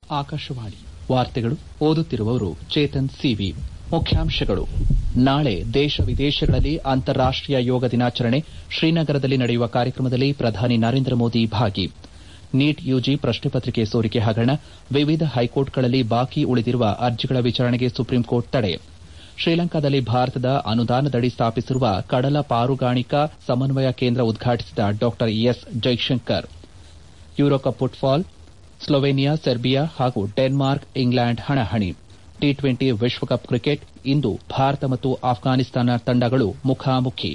ಆಕಾಶವಾಣಿ ವಾರ್ತೆಗಳು ಓದುತ್ತಿರುವವರು ಚೇತನ್ ಸಿವಿ ಮುಖ್ಯಾಂಶಗಳು ನಾಳೆ ದೇಶ ವಿದೇಶಗಳಲ್ಲಿ ಅಂತಾರಾಷ್ಟೀಯ ಯೋಗ ದಿನಾಚರಣೆ ಶ್ರೀನಗರದಲ್ಲಿ ನಡೆಯುವ ಕಾರ್ಯಕ್ರಮದಲ್ಲಿ ಪ್ರಧಾನಿ ನರೇಂದ್ರ ಮೋದಿ ಭಾಗಿ ನೀಟ್ ಯುಜಿ ಪ್ರಶ್ನೆ ಪತ್ರಿಕೆ ಸೋರಿಕೆ ಹಗರಣ ವಿವಿಧ ಹೈಕೋರ್ಟ್ಗಳಲ್ಲಿ ಬಾಕಿ ಉಳಿದಿರುವ ಅರ್ಜಿಗಳ ವಿಚಾರಣೆಗೆ ಸುಪ್ರೀಂಕೋರ್ಟ್ ತಡೆ ಶ್ರೀಲಂಕಾದಲ್ಲಿ ಭಾರತದ ಅನುದಾನದಡಿ ಸ್ಥಾಪಿಸಿರುವ ಕಡಲ ಪಾರುಗಾಣಿಕಾ ಸಮನ್ವಯ ಕೇಂದ್ರ ಉದ್ಘಾಟಿಸಿದ ಡಾ S Jaishankar Euro Cup football Slovenia Serbia ಹಾಗೂ ಡೆನ್ಮಾರ್ಕ್ ಇಂಗ್ಲೆಂಡ್ ಹಣಾಹಣಿ ಟಿ ಟ್ವೆಂಟಿ ವಿಶ್ವಕಪ್ ಕ್ರಿಕೆಟ್ ಇಂದು ಭಾರತ ಮತ್ತು ಆಫ್ಘಾನಿಸ್ತಾನ ತಂಡಗಳು ಮುಖಾಮುಖಿ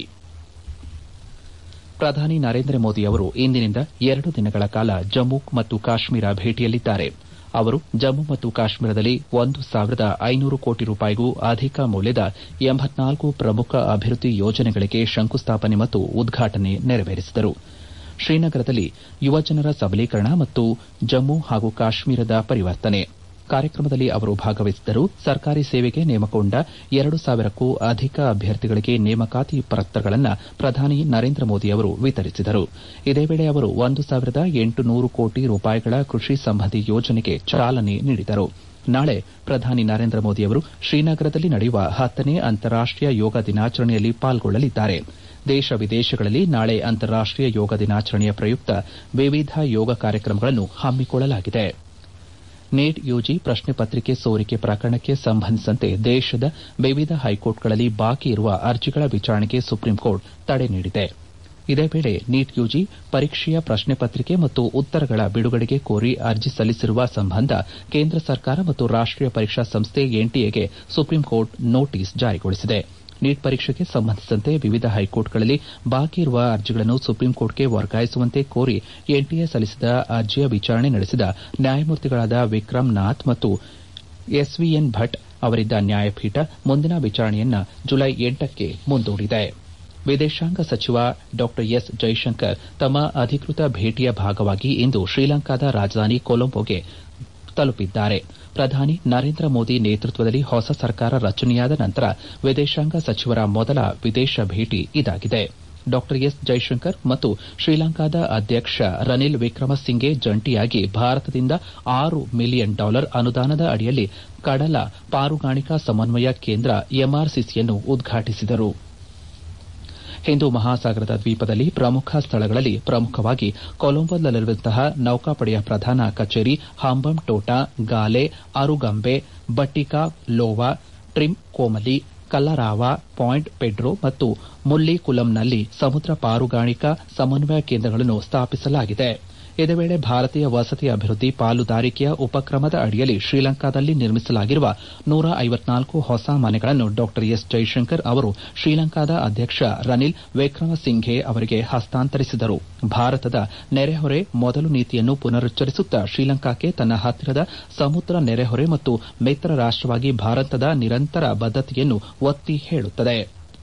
ಪ್ರಧಾನಿ ನರೇಂದ್ರ ಮೋದಿ ಅವರು ಇಂದಿನಿಂದ ಎರಡು ದಿನಗಳ ಕಾಲ ಜಮ್ಮು ಮತ್ತು ಕಾಶ್ಮೀರ ಭೇಟಿಯಲ್ಲಿದ್ದಾರೆ ಅವರು ಜಮ್ಮು ಮತ್ತು ಕಾಶ್ಮೀರದಲ್ಲಿ ಒಂದು ಸಾವಿರದ ಐನೂರು ಕೋಟಿ ರೂಪಾಯಿಗೂ ಅಧಿಕ ಮೌಲ್ಯದ ಎಂಬತ್ನಾಲ್ಕು ಪ್ರಮುಖ ಅಭಿವೃದ್ದಿ ಯೋಜನೆಗಳಿಗೆ ಶಂಕುಸ್ಥಾಪನೆ ಮತ್ತು ಉದ್ಘಾಟನೆ ನೆರವೇರಿಸಿದರು ಶ್ರೀನಗರದಲ್ಲಿ ಯುವಜನರ ಸಬಲೀಕರಣ ಮತ್ತು ಜಮ್ಮು ಹಾಗೂ ಕಾಶ್ಮೀರದ ಪರಿವರ್ತನೆ ಕಾರ್ಯಕ್ರಮದಲ್ಲಿ ಅವರು ಭಾಗವಹಿಸಿದ್ದರು ಸರ್ಕಾರಿ ಸೇವೆಗೆ ನೇಮಕಗೊಂಡ ಎರಡು ಸಾವಿರಕ್ಕೂ ಅಧಿಕ ಅಭ್ಯರ್ಥಿಗಳಿಗೆ ನೇಮಕಾತಿ ಪತ್ರಗಳನ್ನು ಪ್ರಧಾನಿ ನರೇಂದ್ರ ಮೋದಿ ಅವರು ವಿತರಿಸಿದರು ಇದೇ ವೇಳೆ ಅವರು ಒಂದು ಸಾವಿರದ ಎಂಟುನೂರು ಕೋಟಿ ರೂಪಾಯಿಗಳ ಕೃಷಿ ಸಂಬಂಧಿ ಯೋಜನೆಗೆ ಚಾಲನೆ ನೀಡಿದರು ನಾಳೆ ಪ್ರಧಾನಿ ನರೇಂದ್ರ ಮೋದಿ ಅವರು ಶ್ರೀನಗರದಲ್ಲಿ ನಡೆಯುವ ಹತ್ತನೇ ಅಂತಾರಾಷ್ಟೀಯ ಯೋಗ ದಿನಾಚರಣೆಯಲ್ಲಿ ಪಾಲ್ಗೊಳ್ಳಲಿದ್ದಾರೆ ದೇಶ ವಿದೇಶಗಳಲ್ಲಿ ನಾಳೆ ಅಂತಾರಾಷ್ಟೀಯ ಯೋಗ ದಿನಾಚರಣೆಯ ಪ್ರಯುಕ್ತ ವಿವಿಧ ಯೋಗ ಕಾರ್ಯಕ್ರಮಗಳನ್ನು ಹಮ್ಮಿಕೊಳ್ಳಲಾಗಿದೆ ನೀಟ್ ಯುಜಿ ಪ್ರಶ್ನೆ ಪತ್ರಿಕೆ ಸೋರಿಕೆ ಪ್ರಕರಣಕ್ಕೆ ಸಂಬಂಧಿಸಿದಂತೆ ದೇಶದ ವಿವಿಧ ಹೈಕೋರ್ಟ್ಗಳಲ್ಲಿ ಬಾಕಿ ಇರುವ ಅರ್ಜಿಗಳ ವಿಚಾರಣೆಗೆ ಸುಪ್ರೀಂಕೋರ್ಟ್ ತಡೆ ನೀಡಿದೆ ಇದೇ ವೇಳೆ ನೀಟ್ ಯುಜಿ ಪರೀಕ್ಷೆಯ ಪ್ರಶ್ನೆ ಪತ್ರಿಕೆ ಮತ್ತು ಉತ್ತರಗಳ ಬಿಡುಗಡೆಗೆ ಕೋರಿ ಅರ್ಜಿ ಸಲ್ಲಿಸಿರುವ ಸಂಬಂಧ ಕೇಂದ್ರ ಸರ್ಕಾರ ಮತ್ತು ರಾಷ್ಟೀಯ ಪರೀಕ್ಷಾ ಸಂಸ್ಥೆ ಎನ್ಟಿಎಗೆ ಸುಪ್ರೀಂಕೋರ್ಟ್ ನೋಟಿಸ್ ಜಾರಿಗೊಳಿಸಿದೆ ನೀಟ್ ಪರೀಕ್ಷೆಗೆ ಸಂಬಂಧಿಸಿದಂತೆ ವಿವಿಧ ಹೈಕೋರ್ಟ್ಗಳಲ್ಲಿ ಬಾಕಿ ಇರುವ ಅರ್ಜಿಗಳನ್ನು ಸುಪ್ರೀಂಕೋರ್ಟ್ಗೆ ವರ್ಗಾಯಿಸುವಂತೆ ಕೋರಿ ಎನ್ಟಿಎ ಸಲ್ಲಿಸಿದ ಅರ್ಜಿಯ ವಿಚಾರಣೆ ನಡೆಸಿದ ನ್ಯಾಯಮೂರ್ತಿಗಳಾದ ವಿಕ್ರಮ್ ನಾಥ್ ಮತ್ತು ಎಸ್ವಿಎನ್ ಭಟ್ ಅವರಿದ್ದ ನ್ಯಾಯಪೀಠ ಮುಂದಿನ ವಿಚಾರಣೆಯನ್ನು ಜುಲೈ ಎಂಟಕ್ಕೆ ಮುಂದೂಡಿದೆ ವಿದೇಶಾಂಗ ಸಚಿವ ಡಾ ಎಸ್ ಜೈಶಂಕರ್ ತಮ್ಮ ಅಧಿಕೃತ ಭೇಟಿಯ ಭಾಗವಾಗಿ ಇಂದು ಶ್ರೀಲಂಕಾದ ರಾಜಧಾನಿ ಕೊಲಂಬೋಗೆ ತಲುಪಿದ್ದಾರೆ ಪ್ರಧಾನಿ ನರೇಂದ್ರ ಮೋದಿ ನೇತೃತ್ವದಲ್ಲಿ ಹೊಸ ಸರ್ಕಾರ ರಚನೆಯಾದ ನಂತರ ವಿದೇಶಾಂಗ ಸಚಿವರ ಮೊದಲ ವಿದೇಶ ಭೇಟಿ ಇದಾಗಿದೆ ಡಾ ಎಸ್ ಜೈಶಂಕರ್ ಮತ್ತು ಶ್ರೀಲಂಕಾದ ಅಧ್ಯಕ್ಷ ರನಿಲ್ ವಿಕ್ರಮಸಿಂಘೆ ಜಂಟಿಯಾಗಿ ಭಾರತದಿಂದ ಆರು ಮಿಲಿಯನ್ ಡಾಲರ್ ಅನುದಾನದ ಅಡಿಯಲ್ಲಿ ಕಡಲ ಪಾರುಗಾಣಿಕಾ ಸಮನ್ವಯ ಕೇಂದ್ರ ಎಂಆರ್ಸಿಸಿಯನ್ನು ಉದ್ಘಾಟಿಸಿದರು ಹಿಂದೂ ಮಹಾಸಾಗರದ ದ್ವೀಪದಲ್ಲಿ ಪ್ರಮುಖ ಸ್ಥಳಗಳಲ್ಲಿ ಪ್ರಮುಖವಾಗಿ ಕೊಲಂಬೋದಲ್ಲಿರುವಂತಹ ನೌಕಾಪಡೆಯ ಪ್ರಧಾನ ಕಚೇರಿ Hambantota Galle Arugambe Batticaloa Trincomalee Kallarawa point Pedro ಮತ್ತು ಮುಲ್ಲಿಕುಲಂನಲ್ಲಿ ಸಮುದ್ರ ಪಾರುಗಾಣಿಕಾ ಸಮನ್ವಯ ಕೇಂದ್ರಗಳನ್ನು ಸ್ಥಾಪಿಸಲಾಗಿದೆ ಇದೇ ವೇಳೆ ಭಾರತೀಯ ವಸತಿ ಅಭಿವೃದ್ದಿ ಪಾಲುದಾರಿಕೆಯ ಉಪಕ್ರಮದ ಅಡಿಯಲ್ಲಿ ಶ್ರೀಲಂಕಾದಲ್ಲಿ ನಿರ್ಮಿಸಲಾಗಿರುವ ನೂರ ಐವತ್ನಾಲ್ಕು ಹೊಸ ಮನೆಗಳನ್ನು ಡಾ ಎಸ್ ಜೈಶಂಕರ್ ಅವರು ಶ್ರೀಲಂಕಾದ ಅಧ್ಯಕ್ಷ ರನಿಲ್ ವಿಕ್ರಮಸಿಂಘೆ ಅವರಿಗೆ ಹಸ್ತಾಂತರಿಸಿದರು ಭಾರತದ ನೆರೆಹೊರೆ ಮೊದಲು ನೀತಿಯನ್ನು ಪುನರುಚ್ಚರಿಸುತ್ತಾ ಶ್ರೀಲಂಕಾಕ್ಕೆ ತನ್ನ ಹತ್ತಿರದ ಸಮುದ್ರ ನೆರೆಹೊರೆ ಮತ್ತು ಮಿತ್ರ ರಾಷ್ಟವಾಗಿ ಭಾರತದ ನಿರಂತರ ಬದ್ದತೆಯನ್ನು ಒತ್ತಿ ಹೇಳುತ್ತದೆ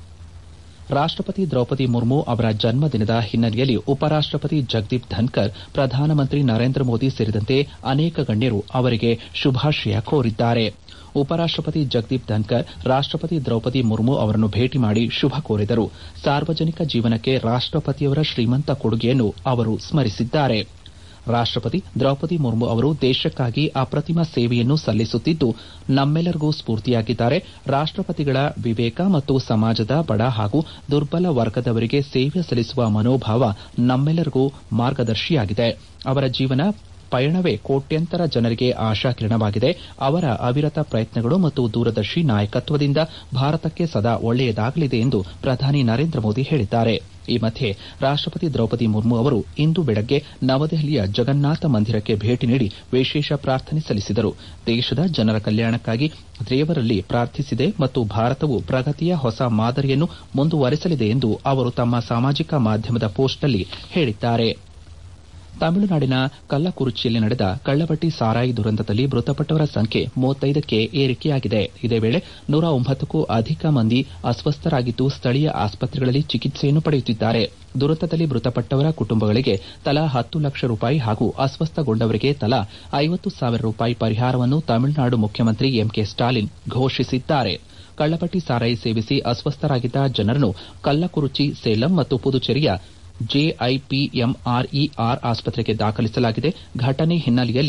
ರಾಷ್ಟಪತಿ ದ್ರೌಪದಿ ಮುರ್ಮು ಅವರ ಜನ್ಮದಿನದ ಹಿನ್ನೆಲೆಯಲ್ಲಿ ಉಪರಾಷ್ಟಪತಿ ಜಗದೀಪ್ ಧನ್ಕರ್ ಪ್ರಧಾನಮಂತ್ರಿ ನರೇಂದ್ರ ಮೋದಿ ಸೇರಿದಂತೆ ಅನೇಕ ಗಣ್ಯರು ಅವರಿಗೆ ಶುಭಾಶಯ ಕೋರಿದ್ದಾರೆ ಉಪರಾಷ್ಟಪತಿ ಜಗದೀಪ್ ಧನ್ಕರ್ ರಾಷ್ಟಪತಿ ದ್ರೌಪದಿ ಮುರ್ಮು ಅವರನ್ನು ಭೇಟಿ ಮಾಡಿ ಶುಭ ಕೋರಿದರು ಸಾರ್ವಜನಿಕ ಜೀವನಕ್ಕೆ ರಾಷ್ಟಪತಿಯವರ ಶ್ರೀಮಂತ ಕೊಡುಗೆಯನ್ನು ಅವರು ಸ್ಮರಿಸಿದ್ದಾರೆ ರಾಷ್ಟಪತಿ ದ್ರೌಪದಿ ಮುರ್ಮು ಅವರು ದೇಶಕ್ಕಾಗಿ ಅಪ್ರತಿಮ ಸೇವೆಯನ್ನು ಸಲ್ಲಿಸುತ್ತಿದ್ದು ನಮ್ಮೆಲ್ಲರಿಗೂ ಸ್ಫೂರ್ತಿಯಾಗಿದ್ದಾರೆ ರಾಷ್ಟಪತಿಗಳ ವಿವೇಕ ಮತ್ತು ಸಮಾಜದ ಬಡ ಹಾಗೂ ದುರ್ಬಲ ವರ್ಗದವರಿಗೆ ಸೇವೆ ಸಲ್ಲಿಸುವ ಮನೋಭಾವ ನಮ್ಮೆಲ್ಲರಿಗೂ ಮಾರ್ಗದರ್ಶಿಯಾಗಿದೆ ಅವರ ಜೀವನ ಪಯಣವೇ ಕೋಟ್ಯಂತರ ಜನರಿಗೆ ಆಶಾಕಿರಣವಾಗಿದೆ ಅವರ ಅವಿರತ ಪ್ರಯತ್ನಗಳು ಮತ್ತು ದೂರದರ್ಶಿ ನಾಯಕತ್ವದಿಂದ ಭಾರತಕ್ಕೆ ಸದಾ ಒಳ್ಳೆಯದಾಗಲಿದೆ ಎಂದು ಪ್ರಧಾನಿ ನರೇಂದ್ರ ಮೋದಿ ಹೇಳಿದ್ದಾರೆ ಈ ಮಧ್ಯೆ ರಾಷ್ಟಪತಿ ದ್ರೌಪದಿ ಮುರ್ಮು ಅವರು ಇಂದು ಬೆಳಗ್ಗೆ ನವದೆಹಲಿಯ ಜಗನ್ನಾಥ ಮಂದಿರಕ್ಕೆ ಭೇಟಿ ನೀಡಿ ವಿಶೇಷ ಪ್ರಾರ್ಥನೆ ಸಲ್ಲಿಸಿದರು ದೇಶದ ಜನರ ಕಲ್ಯಾಣಕ್ಕಾಗಿ ದೇವರಲ್ಲಿ ಪ್ರಾರ್ಥಿಸಿದೆ ಮತ್ತು ಭಾರತವು ಪ್ರಗತಿಯ ಹೊಸ ಮಾದರಿಯನ್ನು ಮುಂದುವರೆಸಲಿದೆ ಎಂದು ಅವರು ತಮ್ಮ ಸಾಮಾಜಿಕ ಮಾಧ್ಯಮದ ಪೋಸ್ಟ್ನಲ್ಲಿ ಹೇಳಿದ್ದಾರೆ ತಮಿಳುನಾಡಿನ ಕಲ್ಲಕುರಿಚಿಯಲ್ಲಿ ನಡೆದ ಕಳ್ಳಬಟ್ಟಿ ಸಾರಾಯಿ ದುರಂತದಲ್ಲಿ ಮೃತಪಟ್ಟವರ ಸಂಖ್ಯೆ ಮೂವತ್ತೈದಕ್ಕೆ ಏರಿಕೆಯಾಗಿದೆ ಇದೇ ವೇಳೆ ನೂರ ಒಂಬತ್ತಕ್ಕೂ ಅಧಿಕ ಮಂದಿ ಅಸ್ವಸ್ಥರಾಗಿದ್ದು ಸ್ಥಳೀಯ ಆಸ್ಪತ್ರೆಗಳಲ್ಲಿ ಚಿಕಿತ್ಸೆಯನ್ನು ಪಡೆಯುತ್ತಿದ್ದಾರೆ ದುರಂತದಲ್ಲಿ ಮೃತಪಟ್ಟವರ ಕುಟುಂಬಗಳಿಗೆ ತಲಾ ಹತ್ತು ಲಕ್ಷ ರೂಪಾಯಿ ಹಾಗೂ ಅಸ್ವಸ್ಥಗೊಂಡವರಿಗೆ ತಲಾ ಐವತ್ತು ಸಾವಿರ ರೂಪಾಯಿ ಪರಿಹಾರವನ್ನು ತಮಿಳುನಾಡು ಮುಖ್ಯಮಂತ್ರಿ ಎಂಕೆ ಸ್ಟಾಲಿನ್ ಘೋಷಿಸಿದ್ದಾರೆ ಕಳ್ಳಪಟ್ಟಿ ಸಾರಾಯಿ ಸೇವಿಸಿ ಅಸ್ವಸ್ಥರಾಗಿದ್ದ ಜನರನ್ನು ಕಲ್ಲಕುರುಚಿ ಸೇಲಂ ಮತ್ತು ಪುದುಚೇರಿಯ ಜೆಐಪಿಎಂಆರ್ಇಆರ್ ಆಸ್ಪತ್ರೆಗೆ ದಾಖಲಿಸಲಾಗಿದೆ ಘಟನೆ ಹಿನ್ನೆಲೆಯಲ್ಲಿ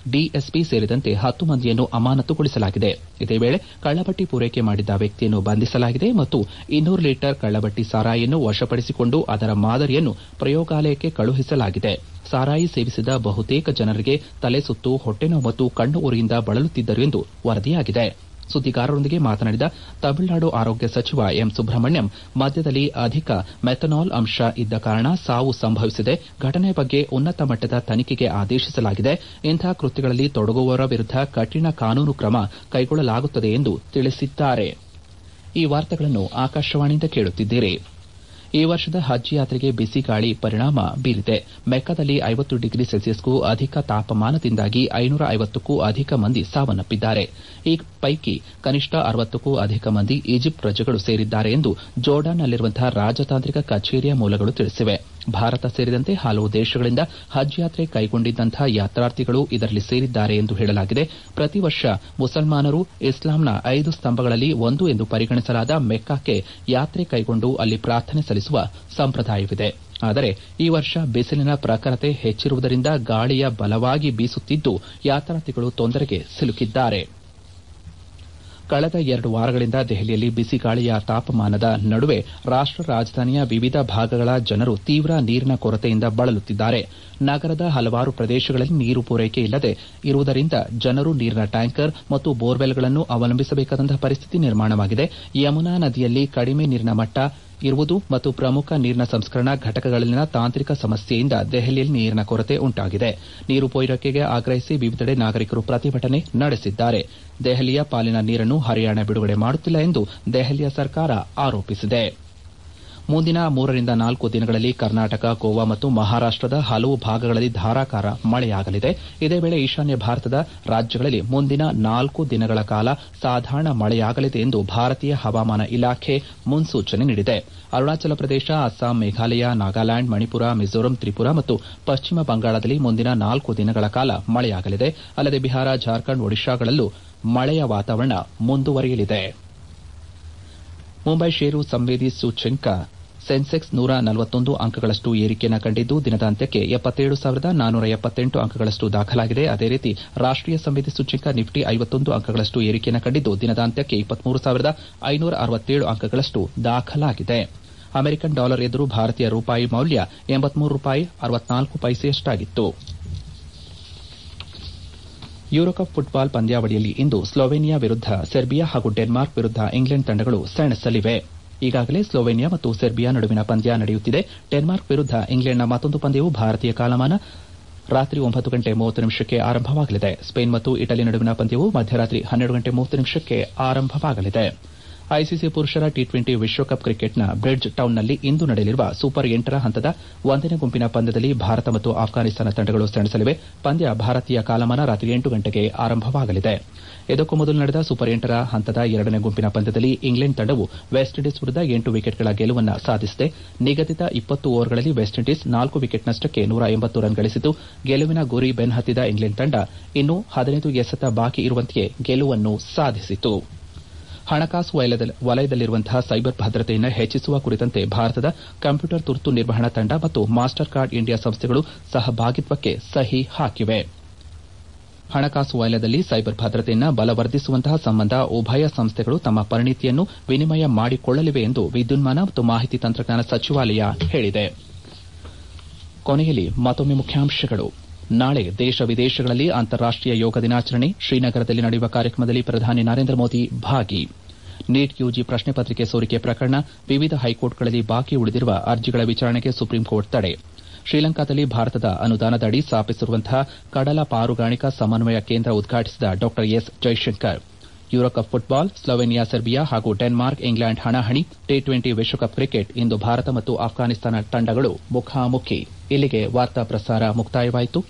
ಡಿಎಸ್ಪಿ ಸೇರಿದಂತೆ ಹತ್ತು ಮಂದಿಯನ್ನು ಅಮಾನತುಗೊಳಿಸಲಾಗಿದೆ ಇದೇ ವೇಳೆ ಕಳ್ಳಬಟ್ಟಿ ಪೂರೈಕೆ ಮಾಡಿದ್ದ ವ್ಯಕ್ತಿಯನ್ನು ಬಂಧಿಸಲಾಗಿದೆ ಮತ್ತು ಇನ್ನೂರು ಲೀಟರ್ ಕಳ್ಳಬಟ್ಟಿ ಸಾರಾಯಿಯನ್ನು ವಶಪಡಿಸಿಕೊಂಡು ಅದರ ಮಾದರಿಯನ್ನು ಪ್ರಯೋಗಾಲಯಕ್ಕೆ ಕಳುಹಿಸಲಾಗಿದೆ ಸಾರಾಯಿ ಸೇವಿಸಿದ ಬಹುತೇಕ ಜನರಿಗೆ ತಲೆ ಸುತ್ತು ಹೊಟ್ಟೆನೋವು ಮತ್ತು ಕಣ್ಣು ಉರಿಯಿಂದ ಬಳಲುತ್ತಿದ್ದರು ಎಂದು ವರದಿಯಾಗಿದೆ ಸುದ್ದಿಗಾರರೊಂದಿಗೆ ಮಾತನಾಡಿದ ತಮಿಳುನಾಡು ಆರೋಗ್ಯ ಸಚಿವ ಎಂ ಸುಬ್ರಹ್ಮಣ್ಯಂ ಮದ್ಯದಲ್ಲಿ ಅಧಿಕ ಮೆಥನಾಲ್ ಅಂಶ ಇದ್ದ ಕಾರಣ ಸಾವು ಸಂಭವಿಸಿದೆ ಘಟನೆಯ ಬಗ್ಗೆ ಉನ್ನತ ಮಟ್ಟದ ತನಿಖೆಗೆ ಆದೇಶಿಸಲಾಗಿದೆ ಇಂತಹ ಕೃತ್ಯಗಳಲ್ಲಿ ತೊಡಗುವವರ ವಿರುದ್ದ ಕಠಿಣ ಕಾನೂನು ಕ್ರಮ ಕೈಗೊಳ್ಳಲಾಗುತ್ತದೆ ಎಂದು ತಿಳಿಸಿದ್ದಾರೆ ಈ ವಾರ್ತೆಗಳನ್ನು ಆಕಾಶವಾಣಿಯಿಂದ ಕೇಳುತ್ತಿದ್ದೀರಿ ಈ ವರ್ಷದ ಹಜ್ ಯಾತ್ರೆಗೆ ಬಿಸಿ ಗಾಳಿ ಪರಿಣಾಮ ಬೀರಿದೆ ಮೆಕ್ಕಾದಲ್ಲಿ ಐವತ್ತು ಡಿಗ್ರಿ ಸೆಲ್ಸಿಯಸ್ಗೂ ಅಧಿಕ ತಾಪಮಾನದಿಂದಾಗಿ ಐನೂರ ಐವತ್ತಕ್ಕೂ ಅಧಿಕ ಮಂದಿ ಸಾವನ್ನಪ್ಪಿದ್ದಾರೆ ಈ ಪೈಕಿ ಕನಿಷ್ಠ ಅರವತ್ತಕ್ಕೂ ಅಧಿಕ ಮಂದಿ ಈಜಿಪ್ಟ್ ಪ್ರಜೆಗಳು ಸೇರಿದ್ದಾರೆ ಎಂದು ಜೋರ್ಡಾನ್ನಲ್ಲಿರುವಂತಹ ರಾಜತಾಂತ್ರಿಕ ಕಚೇರಿಯ ಮೂಲಗಳು ತಿಳಿಸಿವೆ ಭಾರತ ಸೇರಿದಂತೆ ಹಲವು ದೇಶಗಳಿಂದ ಹಜ್ ಯಾತ್ರೆ ಕೈಗೊಂಡಿದ್ದಂತಹ ಯಾತ್ರಾರ್ಥಿಗಳು ಇದರಲ್ಲಿ ಸೇರಿದ್ದಾರೆ ಎಂದು ಹೇಳಲಾಗಿದೆ ಪ್ರತಿ ವರ್ಷ ಮುಸಲ್ಮಾನರು ಇಸ್ಲಾಂನ ಐದು ಸ್ತಂಭಗಳಲ್ಲಿ ಒಂದು ಎಂದು ಪರಿಗಣಿಸಲಾದ ಮೆಕ್ಕಾಕ್ಕೆ ಯಾತ್ರೆ ಕೈಗೊಂಡು ಅಲ್ಲಿ ಪ್ರಾರ್ಥನೆ ಸಲ್ಲಿಸುವ ಸಂಪ್ರದಾಯವಿದೆ ಆದರೆ ಈ ವರ್ಷ ಬಿಸಿಲಿನ ಪ್ರಖರತೆ ಹೆಚ್ಚಿರುವುದರಿಂದ ಗಾಳಿಯ ಬಲವಾಗಿ ಬೀಸುತ್ತಿದ್ದು ಯಾತ್ರಾರ್ಥಿಗಳು ತೊಂದರೆಗೆ ಸಿಲುಕಿದ್ದಾರೆ ಕಳೆದ ಎರಡು ವಾರಗಳಿಂದ ದೆಹಲಿಯಲ್ಲಿ ಬಿಸಿ ಗಾಳಿಯ ತಾಪಮಾನದ ನಡುವೆ ರಾಷ್ಟ ರಾಜಧಾನಿಯ ವಿವಿಧ ಭಾಗಗಳ ಜನರು ತೀವ್ರ ನೀರಿನ ಕೊರತೆಯಿಂದ ಬಳಲುತ್ತಿದ್ದಾರೆ ನಗರದ ಹಲವಾರು ಪ್ರದೇಶಗಳಲ್ಲಿ ನೀರು ಪೂರೈಕೆ ಇಲ್ಲದೆ ಇರುವುದರಿಂದ ಜನರು ನೀರಿನ ಟ್ಯಾಂಕರ್ ಮತ್ತು ಬೋರ್ವೆಲ್ಗಳನ್ನು ಅವಲಂಬಿಸಬೇಕಾದಂತಹ ಪರಿಸ್ಥಿತಿ ನಿರ್ಮಾಣವಾಗಿದೆ ಯಮುನಾ ನದಿಯಲ್ಲಿ ಕಡಿಮೆ ನೀರಿನ ಮಟ್ಟ ಇರುವುದು ಮತ್ತು ಪ್ರಮುಖ ನೀರಿನ ಸಂಸ್ಕರಣಾ ಘಟಕಗಳಲ್ಲಿನ ತಾಂತ್ರಿಕ ಸಮಸ್ಯೆಯಿಂದ ದೆಹಲಿಯಲ್ಲಿ ನೀರಿನ ಕೊರತೆ ಉಂಟಾಗಿದೆ ನೀರು ಪೂರೈಕೆಗೆ ಆಗ್ರಹಿಸಿ ವಿವಿಧೆಡೆ ನಾಗರಿಕರು ಪ್ರತಿಭಟನೆ ನಡೆಸಿದ್ದಾರೆ ದೆಹಲಿಯ ಪಾಲಿನ ನೀರನ್ನು ಹರಿಯಾಣ ಬಿಡುಗಡೆ ಮಾಡುತ್ತಿಲ್ಲ ಎಂದು ದೆಹಲಿಯ ಸರ್ಕಾರ ಆರೋಪಿಸಿದೆ ಮುಂದಿನ ಮೂರರಿಂದ ನಾಲ್ಕು ದಿನಗಳಲ್ಲಿ ಕರ್ನಾಟಕ ಗೋವಾ ಮತ್ತು ಮಹಾರಾಷ್ಟದ ಹಲವು ಭಾಗಗಳಲ್ಲಿ ಧಾರಾಕಾರ ಮಳೆಯಾಗಲಿದೆ ಇದೇ ವೇಳೆ ಈಶಾನ್ಯ ಭಾರತದ ರಾಜ್ಯಗಳಲ್ಲಿ ಮುಂದಿನ ನಾಲ್ಕು ದಿನಗಳ ಕಾಲ ಸಾಧಾರಣ ಮಳೆಯಾಗಲಿದೆ ಎಂದು ಭಾರತೀಯ ಹವಾಮಾನ ಇಲಾಖೆ ಮುನ್ಸೂಚನೆ ನೀಡಿದೆ ಅರುಣಾಚಲ ಪ್ರದೇಶ ಅಸ್ಸಾಂ ಮೇಘಾಲಯ ನಾಗಾಲ್ಯಾಂಡ್ ಮಣಿಪುರ ಮಿಜೋರಾಂ ತ್ರಿಪುರಾ ಮತ್ತು ಪಶ್ಚಿಮ ಬಂಗಾಳದಲ್ಲಿ ಮುಂದಿನ ನಾಲ್ಕು ದಿನಗಳ ಕಾಲ ಮಳೆಯಾಗಲಿದೆ ಅಲ್ಲದೆ ಬಿಹಾರ ಜಾರ್ಖಂಡ್ ಒಡಿಶಾಗಳಲ್ಲೂ ಮಳೆಯ ವಾತಾವರಣ ಮುಂದುವರಿಯಲಿದೆ ಮುಂಬೈ ಷೇರು ಸಂವೇದಿ ಸೂಚ್ಯಂಕ ಸೆನ್ಸೆಕ್ಸ್ ನೂರ ನಲವತ್ತೊಂದು ಅಂಕಗಳಷ್ಟು ಏರಿಕೆಯನ್ನು ಕಂಡಿದ್ದು ದಿನದ ಅಂತ್ಯಕ್ಕೆ ಎಪ್ಪತ್ತೇಳು ಸಾವಿರದ ನಾನ್ನೂರ ಎಪ್ಪತ್ತೆಂಟು ಅಂಕಗಳಷ್ಟು ದಾಖಲಾಗಿದೆ ಅದೇ ರೀತಿ ರಾಷ್ಟೀಯ ಸಂವೇದಿ ಸೂಚ್ಯಂಕ ನಿಫ್ಟಿ ಐವತ್ತೊಂದು ಅಂಕಗಳಷ್ಟು ಏರಿಕೆಯನ್ನು ಕಂಡಿದ್ದು ದಿನದ ಅಂತ್ಯಕ್ಕೆ ಇಪ್ಪತ್ಮೂರು ಸಾವಿರದ ಐನೂರ ಅರವತ್ತೇಳು ಅಂಕಗಳಷ್ಟು ದಾಖಲಾಗಿದೆ ಅಮೆರಿಕನ್ ಡಾಲರ್ ಎದುರು ಭಾರತೀಯ ರೂಪಾಯಿ ಮೌಲ್ಯ ಎಂಬತ್ಮೂರು ರೂಪಾಯಿ ಅರವತ್ನಾಲ್ಕು ಪೈಸೆಯಷ್ಟಾಗಿತ್ತು ಯೂರೋಕಪ್ ಫುಟ್ಬಾಲ್ ಪಂದ್ಯಾವಳಿಯಲ್ಲಿ ಇಂದು ಸ್ಲೋವೇನಿಯಾ ವಿರುದ್ದ ಸೆರ್ಬಿಯಾ ಹಾಗೂ ಡೆನ್ಮಾರ್ಕ್ ವಿರುದ್ದ ಇಂಗ್ಲೆಂಡ್ ತಂಡಗಳು ಸೆಣಸಲಿವೆ ಈಗಾಗಲೇ ಸ್ಲೋವೇನಿಯಾ ಮತ್ತು ಸೆರ್ಬಿಯಾ ನಡುವಿನ ಪಂದ್ಯ ನಡೆಯುತ್ತಿದೆ ಡೆನ್ಮಾರ್ಕ್ ವಿರುದ್ದ ಇಂಗ್ಲೆಂಡ್ನ ಮತ್ತೊಂದು ಪಂದ್ಯವು ಭಾರತೀಯ ಕಾಲಮಾನ ರಾತ್ರಿ ಒಂಬತ್ತು ಗಂಟೆ ಮೂವತ್ತು ನಿಮಿಷಕ್ಕೆ ಆರಂಭವಾಗಲಿದೆ ಸ್ಪೇನ್ ಮತ್ತು ಇಟಲಿ ನಡುವಿನ ಪಂದ್ಯವು ಮಧ್ಯರಾತ್ರಿ ಹನ್ನೆರಡು ಗಂಟೆ ಮೂವತ್ತು ನಿಮಿಷಕ್ಕೆ ಆರಂಭವಾಗಲಿದೆ ಐಸಿಸಿ ಪುರುಷರ ಟಿ ಟ್ವೆಂಟಿ ವಿಶ್ವಕಪ್ ಕ್ರಿಕೆಟ್ನ ಬ್ರಿಡ್ಜ್ ಟೌನ್ನಲ್ಲಿ ಇಂದು ನಡೆಯಲಿರುವ ಸೂಪರ್ ಎಂಟರ ಹಂತದ ಒಂದನೇ ಗುಂಪಿನ ಪಂದ್ಯದಲ್ಲಿ ಭಾರತ ಮತ್ತು ಆಫ್ಘಾನಿಸ್ತಾನ ತಂಡಗಳು ಸೆಣಸಲಿವೆ ಪಂದ್ಯ ಭಾರತೀಯ ಕಾಲಮಾನ ರಾತ್ರಿ ಎಂಟು ಗಂಟೆಗೆ ಆರಂಭವಾಗಲಿದೆ ಇದಕ್ಕೂ ಮೊದಲು ನಡೆದ ಸೂಪರ್ ಎಂಟರ ಹಂತದ ಎರಡನೇ ಗುಂಪಿನ ಪಂದ್ಯದಲ್ಲಿ ಇಂಗ್ಲೆಂಡ್ ತಂಡವು ವೆಸ್ಟ್ ಇಂಡೀಸ್ ವಿರುದ್ದ ಎಂಟು ವಿಕೆಟ್ಗಳ ಗೆಲುವನ್ನು ಸಾಧಿಸಿದೆ ನಿಗದಿತ ಇಪ್ಪತ್ತು ಓವರ್ಗಳಲ್ಲಿ ವೆಸ್ಟ್ ಇಂಡೀಸ್ ನಾಲ್ಕು ವಿಕೆಟ್ ನಷ್ಟಕ್ಕೆ ನೂರ ಎಂಬತ್ತು ರನ್ ಗಳಿಸಿತು ಗೆಲುವಿನ ಗುರಿ ಬೆನ್ನಹತ್ತಿದ ಇಂಗ್ಲೆಂಡ್ ತಂಡ ಇನ್ನೂ ಹದಿನೈದು ಎಸೆತ ಬಾಕಿ ಇರುವಂತೆಯೇ ಗೆಲುವನ್ನು ಸಾಧಿಸಿತು ಹಣಕಾಸು ವಲಯದಲ್ಲಿರುವಂತಹ ಸೈಬರ್ ಭದ್ರತೆಯನ್ನು ಹೆಚ್ಚಿಸುವ ಕುರಿತಂತೆ ಭಾರತದ ಕಂಪ್ಯೂಟರ್ ತುರ್ತು ನಿರ್ವಹಣಾ ತಂಡ ಮತ್ತು ಮಾಸ್ಟರ್ ಕಾರ್ಡ್ ಇಂಡಿಯಾ ಸಂಸ್ಥೆಗಳು ಸಹಭಾಗಿತ್ವಕ್ಕೆ ಸಹಿ ಹಾಕಿವೆ ಹಣಕಾಸು ವಲಯದಲ್ಲಿ ಸೈಬರ್ ಭದ್ರತೆಯನ್ನು ಬಲವರ್ಧಿಸುವಂತಹ ಸಂಬಂಧ ಉಭಯ ಸಂಸ್ಥೆಗಳು ತಮ್ಮ ಪರಿಣಿತಿಯನ್ನು ವಿನಿಮಯ ಮಾಡಿಕೊಳ್ಳಲಿವೆ ಎಂದು ವಿದ್ಯುನ್ಮಾನ ಮತ್ತು ಮಾಹಿತಿ ತಂತ್ರಜ್ಞಾನ ಸಚಿವಾಲಯ ಹೇಳಿದೆ ಕೊನೆಯಲ್ಲಿ ಮತ್ತೊಮ್ಮೆ ಮುಖ್ಯಾಂಶಗಳು ನಾಳೆ ದೇಶ ವಿದೇಶಗಳಲ್ಲಿ ಅಂತಾರಾಷ್ಟೀಯ ಯೋಗ ದಿನಾಚರಣೆ ಶ್ರೀನಗರದಲ್ಲಿ ನಡೆಯುವ ಕಾರ್ಯಕ್ರಮದಲ್ಲಿ ಪ್ರಧಾನಿ ನರೇಂದ್ರ ಮೋದಿ ಭಾಗಿ ನೀಟ್ ಯುಜಿ ಪ್ರಶ್ನೆ ಪತ್ರಿಕೆ ಸೋರಿಕೆ ಪ್ರಕರಣ ವಿವಿಧ ಹೈಕೋರ್ಟ್ಗಳಲ್ಲಿ ಬಾಕಿ ಉಳಿದಿರುವ ಅರ್ಜಿಗಳ ವಿಚಾರಣೆಗೆ ಸುಪ್ರೀಂಕೋರ್ಟ್ ತಡೆ ಶ್ರೀಲಂಕಾದಲ್ಲಿ ಭಾರತದ ಅನುದಾನದಡಿ ಸ್ಥಾಪಿಸಿರುವಂತಹ ಕಡಲ ಪಾರುಗಾಣಿಕಾ ಸಮನ್ವಯ ಕೇಂದ್ರ ಉದ್ಘಾಟಿಸಿದ ಡಾ S Jaishankar Euro Cup football Slovenia Serbia ಹಾಗೂ ಡೆನ್ಮಾರ್ಕ್ ಇಂಗ್ಲೆಂಡ್ ಹಣಾಹಣಿ ಟಿ ಟ್ವೆಂಟಿ ವಿಶ್ವಕಪ್ ಕ್ರಿಕೆಟ್ ಇಂದು ಭಾರತ ಮತ್ತು ಆಫ್ಘಾನಿಸ್ತಾನ ತಂಡಗಳು ಮುಖಾಮುಖಿ ಇಲ್ಲಿಗೆ ವಾರ್ತಾ ಪ್ರಸಾರ ಮುಕ್ತಾಯವಾಯಿತು